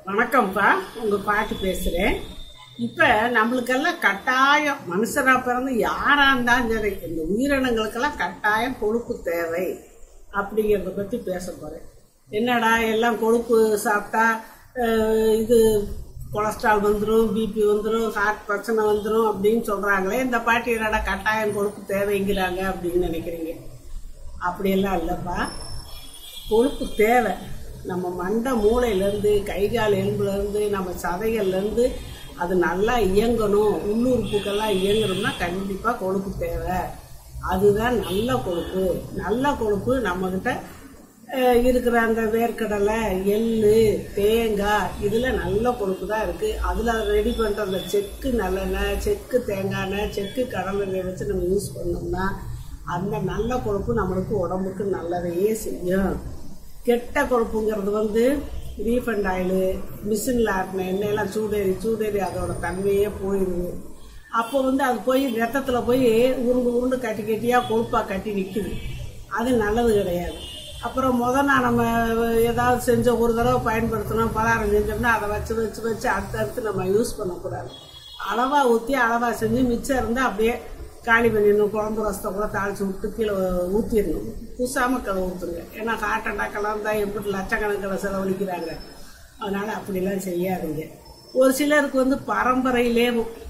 வணக்கம்ப்பா உங்க பாட்டி பேசுறேன் இப்ப நம்மளுக்கெல்லாம் கட்டாயம் மனுஷரா பிறந்து யாரா இருந்தாலும் சரி இந்த உயிரினங்களுக்கெல்லாம் கட்டாயம் கொழுப்பு தேவை அப்படிங்கிறத பத்தி பேச போறேன் என்னடா எல்லாம் கொழுப்பு சாப்பிட்டா அஹ், இது கொலஸ்ட்ரால் வந்துடும் பிபி வந்துடும் ஹார்ட் பிரச்சனை வந்துடும் அப்படின்னு சொல்றாங்களே இந்த பாட்டி என்னடா கட்டாயம் கொழுப்பு தேவைங்கிறாங்க அப்படின்னு நினைக்கிறீங்க அப்படியெல்லாம் இல்லைப்பா கொழுப்பு தேவை நம்ம மண்டை மூளையிலேருந்து கை கால் எலும்புலேருந்து நம்ம சதைகள்லேருந்து அது நல்லா இயங்கணும் உள்ளுறுப்புக்கெல்லாம் இயங்கணும்னா கண்டிப்பாக கொழுப்பு தேவை அதுதான் நல்ல கொழுப்பு நல்ல கொழுப்பு நம்மக்கிட்ட அஹ், இருக்கிற அந்த வேர்க்கடலை எள்ளு தேங்காய் இதில் நல்ல கொழுப்பு தான் இருக்குது அதில் ரெடி பண்ணுற அந்த செக்கு நல்லெண்ணெய் செக்கு தேங்காய் எண்ணெய் செக்கு கடலெண்ணெய் வச்சு நம்ம யூஸ் பண்ணோம்னா அந்த நல்ல கொழுப்பு நம்மளுக்கு உடம்புக்கு நல்லதையே செய்யும் கெட்ட கொழுப்புங்கிறது வந்து ரீஃபண்ட் ஆயிலு மிஷினில் ஆட்டின எண்ணெயெல்லாம் சூடேறி சூடேறி அதோட தன்மையே போயிடுது அப்போ வந்து அது போய் ரத்தத்தில் போய் உருண்டு உருண்டு கட்டி கட்டியாக கொழுப்பாக கட்டி நிற்குது அது நல்லது கிடையாது அப்புறம் முத நான் நம்ம ஏதாவது செஞ்ச ஒரு தடவை பயன்படுத்தணும் பலகாரம் செஞ்சோம்னா அதை வச்சு வச்சு வச்சு அடுத்து அடுத்து நம்ம யூஸ் பண்ணக்கூடாது அளவாக ஊற்றி அளவாக செஞ்சு மிச்சம் இருந்தால் அப்படியே காலி பண்ணிடணும் குழம்பு ரசத்தை கூட தாளிச்சு விட்டு கீழே ஊற்றிடணும் பூசாமல் கதை ஊற்றுங்க ஏன்னா ஹார்ட் அட்டாக்கெல்லாம் தான் எப்படி லட்சக்கணக்கில் செலவழிக்கிறாங்க அதனால் அப்படிலாம் செய்யாதீங்க ஒரு சிலருக்கு வந்து பரம்பரையிலே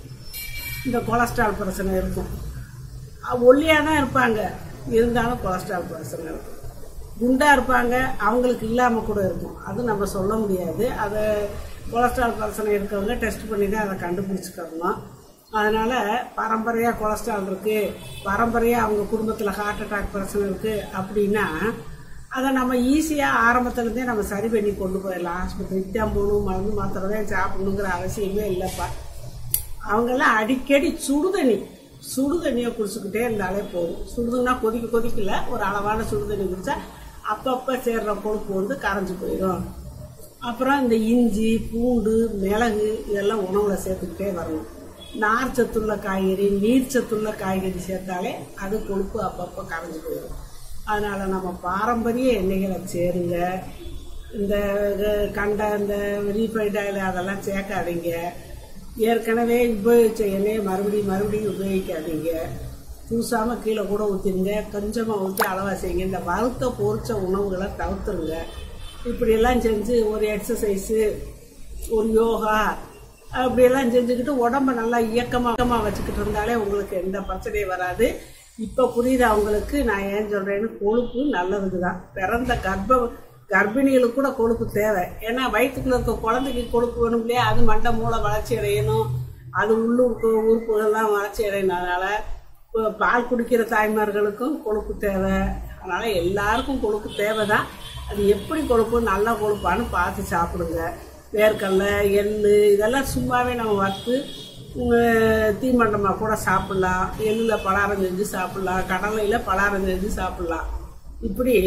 இந்த கொலஸ்ட்ரால் பிரச்சனை இருக்கும் ஒல்லியாக தான் இருப்பாங்க இருந்தாலும் கொலஸ்ட்ரால் பிரச்சனை இருக்கும் குண்டா இருப்பாங்க அவங்களுக்கு இல்லாமல் கூட இருக்கும் அது நம்ம சொல்ல முடியாது அதை கொலஸ்ட்ரால் பிரச்சனை இருக்கவங்க டெஸ்ட் பண்ணி தான் அதை கண்டுபிடிச்சிக்கணும் அதனால பரம்பரையாக கொலஸ்ட்ரால் இருக்கு பரம்பரையாக அவங்க குடும்பத்தில் ஹார்ட் அட்டாக் பிரச்சனை இருக்கு அப்படின்னா அதை நம்ம ஈஸியாக ஆரம்பத்துலேருந்தே நம்ம சரி பண்ணி கொண்டு போயிடலாம் ஆஸ்பத்திரிக்கு தான் போகணும் மருந்து மாத்திரை தான் சாப்பிடணுங்கிற அவசியமே இல்லைப்பா அவங்கெல்லாம் அடிக்கடி சுடுதண்ணி சுடுதண்ணியை குடிச்சுக்கிட்டே இருந்தாலே போதும் சுடுதுன்னா கொதிக்க கொதிக்கல ஒரு அளவான சுடுதண்ணி குடிச்சா அப்பப்போ சேர்ற கொழுப்பு வந்து கரைஞ்சு போயிடும் அப்புறம் இந்த இஞ்சி பூண்டு மிளகு இதெல்லாம் உணவுல சேர்த்துக்கிட்டே வரணும் நார் சத்துள்ள காய்கறி நீர் சத்துள்ள காய்கறி சேர்த்தாலே அது கொழுப்பு அப்பப்போ கரைஞ்சு போயிடும் அதனால நம்ம பாரம்பரிய எண்ணெய்களை சேருங்க இந்த அஹ், கண்ட இந்த ரீஃபைண்ட் ஆயில் அதெல்லாம் சேர்க்காதீங்க ஏற்கனவே உபயோகிச்ச எண்ணெயை மறுபடியும் மறுபடியும் உபயோகிக்காதீங்க பூசாமல் கீழே கூட ஊற்றிடுங்க கொஞ்சமாக ஊற்றி அளவாக செய்யுங்க இந்த வறுத்த பொரிச்ச உணவுகளை தவிர்த்துருங்க இப்படியெல்லாம் செஞ்சு ஒரு எக்ஸசைஸு ஒரு யோகா அப்படியெல்லாம் செஞ்சுக்கிட்டு உடம்ப நல்லா இயக்கமாக வச்சுக்கிட்டு இருந்தாலே உங்களுக்கு எந்த பிரச்சனையும் வராது இப்போ புரியுது அவங்களுக்கு நான் ஏன் சொல்கிறேன்னு கொழுப்பு நல்லதுக்கு தான் பிறந்த கர்ப்ப கர்ப்பிணிகளுக்கு கூட கொழுப்பு தேவை ஏன்னா வயிற்றுக்குள்ள இருக்க குழந்தைக்கு கொழுப்பு வேணும் இல்லையா அது மண்டை மூளை வளர்ச்சி அடையணும் அது உள்ளுறுப்பு உறுப்புகள்லாம் வளர்ச்சி அடையினதுனால இப்போ பால் குடிக்கிற தாய்மார்களுக்கும் கொழுப்பு தேவை அதனால் எல்லாருக்கும் கொழுப்பு தேவை தான் அது எப்படி கொழுப்பு நல்ல கொழுப்பான்னு பார்த்து சாப்பிடுங்க வேர்க்கடலை எள்ளு இதெல்லாம் சும்மாவே நம்ம வறுத்து உம், தீமண்டமாக கூட சாப்பிட்லாம் எள்ளில் பலாரம் செஞ்சு சாப்பிட்லாம் கடலையில் பலாரம் செஞ்சு சாப்பிட்லாம் இப்படி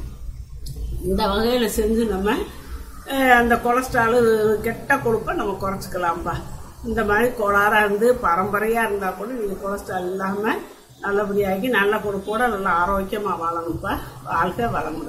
இந்த வகையில் செஞ்சு நம்ம அஹ், அந்த கொலஸ்ட்ராலு கெட்ட கொழுப்பை நம்ம குறைச்சிக்கலாம்ப்பா இந்த மாதிரி கோளாறாக இருந்து பரம்பரையாக இருந்தால் கூட நீங்கள் கொலஸ்ட்ரால் இல்லாமல் நல்லபடியாகி நல்ல கொழுப்போட நல்லா ஆரோக்கியமாக வாழணும்ப்பா வாழ்க்கை வளமுடன்